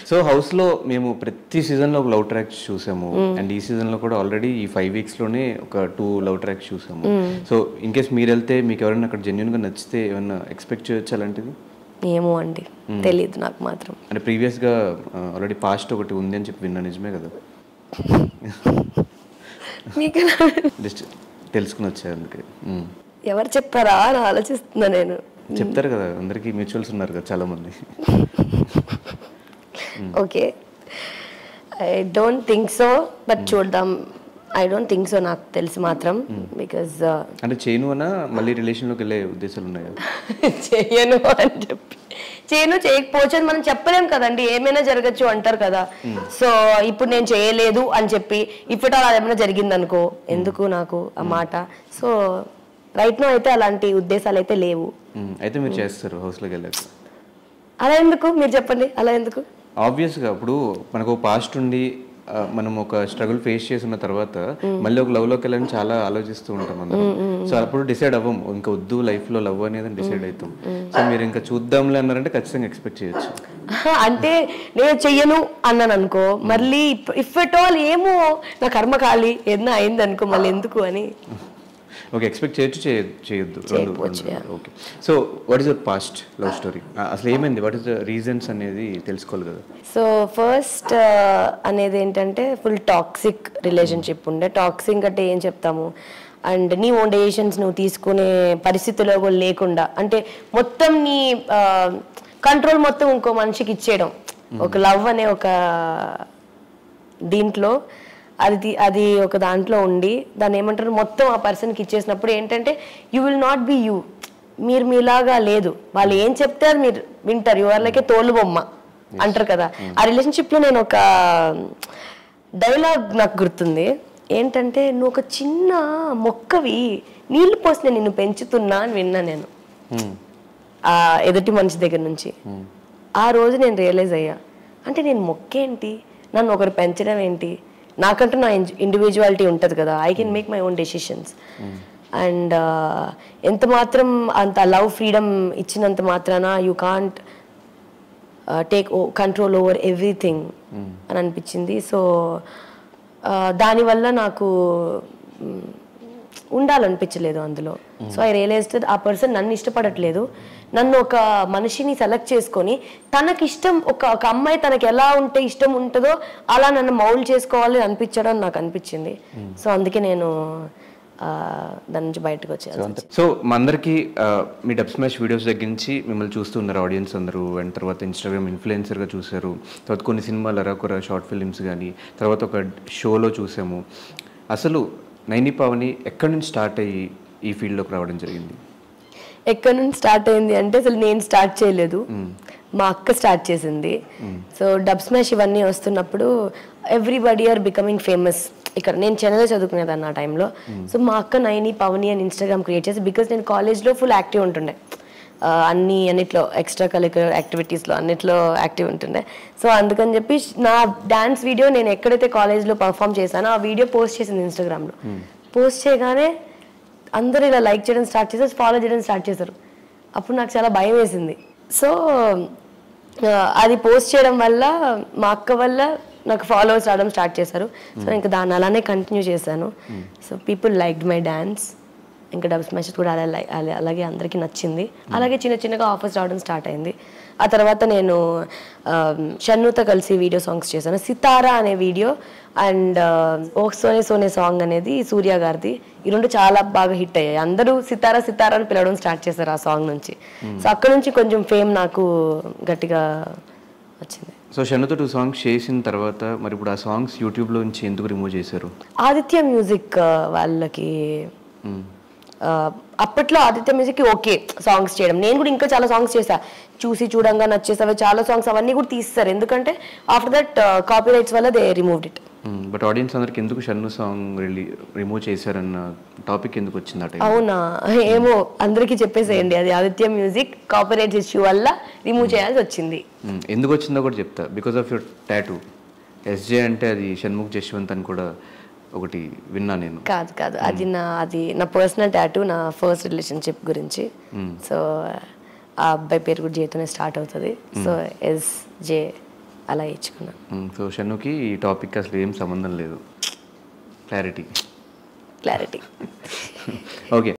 So house లో మేము ప్రతి సీజన్ లో ఒక లవ్ ట్రాక్స్ చూసాము అండ్ ఈ సీజన్ లో కూడా ఆల్రెడీ ఈ ఫైవ్ వీక్స్ లోనే ఒక టూ లవ్ ట్రాక్స్ చూసాము సో ఇన్ కేస్ మీరు వెళ్తే మీకు ఎవరైనా అక్కడ జెన్యున్ గా నచ్చితే ఏమన్నా ఎక్స్పెక్ట్ చేయొచ్చు అలాంటిది ఏమో అండి తెలీదు నాకు మాత్రం అంటే ప్రీవియస్ గా ఆల్రెడీ పాస్ట్ ఒకటి ఉంది అని చెప్పి విన్నా నిజమే కదా మీకు జస్ట్ తెలుసుకుని వచ్చారు అందుకే మ్మ్. ఎవరు చెప్పారా అని ఆలోచిస్తున్నా నేను చెప్తారు కదా అందరికి మ్యూచువల్స్ ఉన్నారు కదా చాలా మంది okay I don't think so but చూద్దాం ఐ డోంట్ థింక్ సో నాకు తెలిసి మాత్రం బికాజ్ అంటే చేయను అన్నా మళ్ళీ రిలేషన్ లోకి వెళ్ళే ఉద్దేశాలు ఉన్నాయి కదా చేయను అని చెప్పి చేయను చేయకపోవచ్చు అని మనం చెప్పలేం కదండి ఏమైనా జరగచ్చు అంటారు కదా సో ఇప్పుడు నేను చేయలేదు అని చెప్పి ఇప్పుడు అలా ఏమైనా జరిగింది అనుకో ఎందుకు నాకు ఆ మాట సో రైట్ నో అయితే అలాంటి ఉద్దేశాలు అయితే లేవు మ్మ్. అయితే మీరు చేస్తారు హౌస్ లోకి వెళ్ళాక అలా ఎందుకు మీరు చెప్పండి అలా ఎందుకు ఆబ్వియస్గా ఇప్పుడు మనకు పాస్ట్ ఉండి ఆ, మనం ఒక స్ట్రగుల్ ఫేస్ చేసిన తర్వాత మళ్ళీ ఒక లవ్ లోకి వెళ్ళని చాలా ఆలోచిస్తూ ఉంటాం అందరం సో అప్పుడు డిసైడ్ అవ్వం ఇంకా వద్దు లైఫ్ లో లవ్ అనేది డిసైడ్ అవుతాం సో మీరు ఇంకా చూద్దాంలే అన్నారంటే ఖచ్చితంగా ఎక్స్పెక్ట్ చేయొచ్చు అంటే నేను చెయ్యను అన్నాను అనుకో మళ్ళీ ఇఫ్ ఎట్ ఆల్ ఏమో నా కర్మ కాలి ఏదైనా అయింది అనుకో మళ్ళీ ఎందుకు అని ఓకే ఎక్స్పెక్ట్ చేయొచ్చు చేయ- చేయొద్దు రెండు okay so what is your past love story అసలు ఏమైంది వాట్ ఈస్ ద రీజన్స్ అనేది తెలుసుకోవాలి కదా సో ఫస్ట్ అనేది ఏంటంటే ఫుల్ టాక్సిక్ రిలేషన్షిప్ ఉండే టాక్సిక్ అంటే ఏం చెప్తాము అండ్ నీ ఓన్ డెసిషన్స్ నువ్వు తీసుకునే పరిస్థితిలో కూడా లేకుండా అంటే మొత్తం నీ కంట్రోల్ మొత్తం ఇంకో మనిషికి ఇచ్చేయడం ఒక లవ్ అనే ఒక దీంట్లో అది తీ- అది ఒక దాంట్లో ఉండి దాన్ని ఏమంటారు మొత్తం ఆ పర్సన్కి ఇచ్చేసినప్పుడు ఏంటంటే you will not be you మీరు మీలాగా లేదు వాళ్ళు ఏం చెప్తే అది మీరు వింటారు యు ఆర్ లైక్ ఏ తోలు బొమ్మ అంటారు కదా ఆ రిలేషన్షిప్లో నేను ఒక డైలాగ్ నాకు గుర్తుంది ఏంటంటే నువ్వు ఒక చిన్న మొక్కవి నీళ్లు పోసి నేను నిన్ను పెంచుతున్నా అని విన్నా నేను మ్మ్. ఆ ఎదుటి మనిషి దగ్గర నుంచి ఆ రోజు నేను రియలైజ్ అయ్యా అంటే నేను మొక్కేంటి నన్ను ఒకరు పెంచడం ఏంటి నాకంటూ నా ఇండివిజువాలిటీ ఉంటుంది కదా I can make my own decisions and ఎంత మాత్రం అంత లవ్ ఫ్రీడమ్ ఇచ్చినంత మాత్రాన you can't take a control over everything అని అనిపించింది సో దానివల్ల నాకు మ్, ఉండాలనిపించలేదు అందులో సో ఐ రియలైజ్డ్ ఆ పర్సన్ నన్ను ఇష్టపడట్లేదు నన్ను ఒక మనిషిని సెలెక్ట్ చేసుకొని తనకి ఇష్టం ఒక ఒక అమ్మాయి తనకి ఎలా ఉంటే ఇష్టం ఉంటుందో అలా నన్ను మౌల్డ్ చేసుకోవాలి అనిపించడం నాకు అనిపించింది సో అందుకే నేను ఆ, దాని నుంచి బయటకు వచ్చాను సో మా అందరికి ఆ, మీ డబ్ స్మాష్ వీడియోస్ దగ్గర నుంచి మిమ్మల్ని చూస్తున్నారు ఆడియన్స్ అందరూ అండ్ తర్వాత ఇన్స్టాగ్రామ్ ఇన్ఫ్లుయెన్సర్గా చూశారు తర్వాత కొన్ని సినిమాలు అరకొర షార్ట్ ఫిల్మ్స్ కానీ తర్వాత ఒక షోలో చూసాము అసలు నైని పావని ఎక్కడి నుంచి స్టార్ట్ అయ్యి ఈ ఫీల్డ్లోకి రావడం జరిగింది ఎక్కడి నుంచి స్టార్ట్ అయింది అంటే అసలు నేను స్టార్ట్ చేయలేదు మా అక్క స్టార్ట్ చేసింది సో డబ్ స్మాష్ ఇవన్నీ వస్తున్నప్పుడు ఎవ్రీబడి ఆర్ బికమింగ్ ఫేమస్ ఇక్కడ నేను చెన్నైలో చదువుకునేదాన్ని ఆ టైంలో సో మా అక్క నైని పవని అని ఇన్స్టాగ్రామ్ క్రియేట్ చేసి బికాస్ నేను కాలేజ్లో ఫుల్ యాక్టివ్ ఉంటుండే ఆ, అన్ని అన్నిట్లో ఎక్స్ట్రా కరిక్యులర్ యాక్టివిటీస్లో అన్నిట్లో యాక్టివ్ ఉంటుండే సో అందుకని చెప్పి నా డాన్స్ వీడియో నేను ఎక్కడైతే కాలేజ్లో పర్ఫామ్ చేశానో ఆ వీడియో పోస్ట్ చేసింది ఇన్స్టాగ్రామ్లో పోస్ట్ చేయగానే అందరూ ఇలా లైక్ చేయడం స్టార్ట్ చేశారు ఫాలో చేయడం స్టార్ట్ చేశారు అప్పుడు నాకు చాలా భయం వేసింది సో ఆ, అది పోస్ట్ చేయడం వల్ల మా అక్క వల్ల నాకు ఫాలోవర్స్ రావడం స్టార్ట్ చేశారు సో ఇంకా దాన్ని అలానే కంటిన్యూ చేశాను so people liked my dance ఇంకా డబ్ స్మాష్ కూడా అలా లై- అలా- అలాగే అందరికీ నచ్చింది అలాగే చిన్న చిన్నగా ఆఫర్స్ రావడం స్టార్ట్ అయింది ఆ తర్వాత నేను ఆ, షన్నుతో కలిసి వీడియో సాంగ్స్ చేశాను సితారా అనే వీడియో అండ్ ఓ సోనే సోనే సాంగ్ అనేది సూర్య గారిది ఈ రెండు చాలా బాగా హిట్ అయ్యాయి అందరూ సితారా సితారా అని పిలవడం స్టార్ట్ చేశారు ఆ సాంగ్ నుంచి సో అక్కడ నుంచి కొంచెం ఫేమ్ నాకు గట్టిగా వచ్చింది సో షన్నుతో టూ సాంగ్స్ చేసిన తర్వాత మరి ఇప్పుడు ఆ సాంగ్స్ యూట్యూబ్లో నుంచి ఎందుకు రిమూవ్ చేశారు ఆదిత్య మ్యూజిక్ ఆ, వాళ్ళకి ఆ, అప్పట్లో ఆదిత్య మ్యూజిక్ ఓకే సాంగ్స్ చేయడం నేను కూడా ఇంకా చాలా సాంగ్స్ చేశా చూసి చూడంగా నచ్చేసావి చాలా సాంగ్స్ అవన్నీ కూడా తీస్తారు ఎందుకంటే ఆఫ్టర్ దట్ కాపీ రైట్స్ వల్ల they removed it but audience అందరికి ఎందుకు షన్ను సాంగ్ రిలీ రిమూవ్ చేశారన్న టాపిక్ ఎందుకు వచ్చింది ఆ టైం అవునా ఏమో అందరికీ చెప్పేసేయండి అది Aditya music copyright issue వల్ల రిమూవ్ చేయాల్సి వచ్చింది మ్మ్. ఎందుకు వచ్చిందో కూడా చెప్తా because of your tattoo SJ అంటే అది షణ్ముఖ్ జశ్వంత్ అని కూడా ఒకటి విన్నా నేను కాదు కాదు అది నా అది నా పర్సనల్ టాటూ నా ఫస్ట్ రిలేషన్షిప్ గురించి సో ఆ అబ్బాయి పేరు కూడా జేతోనే స్టార్ట్ అవుతుంది సో ఎస్ జే అలా ఇచ్చుకున్నాను సో షన్నుకి ఈ టాపిక్ అసలు ఏం సంబంధం లేదు క్లారిటీ క్లారిటీ ఓకే